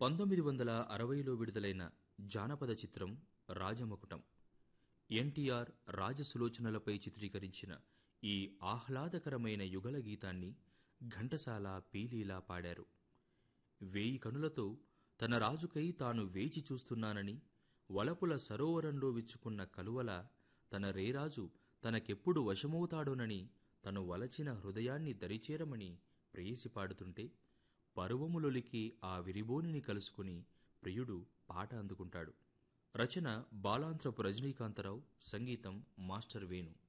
పంతొమ్మిది వందల అరవైలో విడుదలైన జానపద చిత్రం రాజమకుటం ఎన్టీఆర్ రాజసులోచనలపై చిత్రీకరించిన ఈ ఆహ్లాదకరమైన యుగల గీతాన్ని ఘంటసాల పీలీలా పాడారు వేయి కనులతో తన రాజుకై తాను వేచి చూస్తున్నానని వలపుల సరోవరంలో విచ్చుకున్న కలువల తన రేరాజు తనకెప్పుడు వశమవుతాడోనని తను వలచిన హృదయాన్ని దరిచేరమని ప్రేయసి పాడుతుంటే పరువములొలికి ఆ విరిబోనిని కలుసుకుని ప్రియుడు పాట అందుకుంటాడు రచన బాలాంత్రపు రజనీకాంతరావు సంగీతం మాస్టర్ వేణు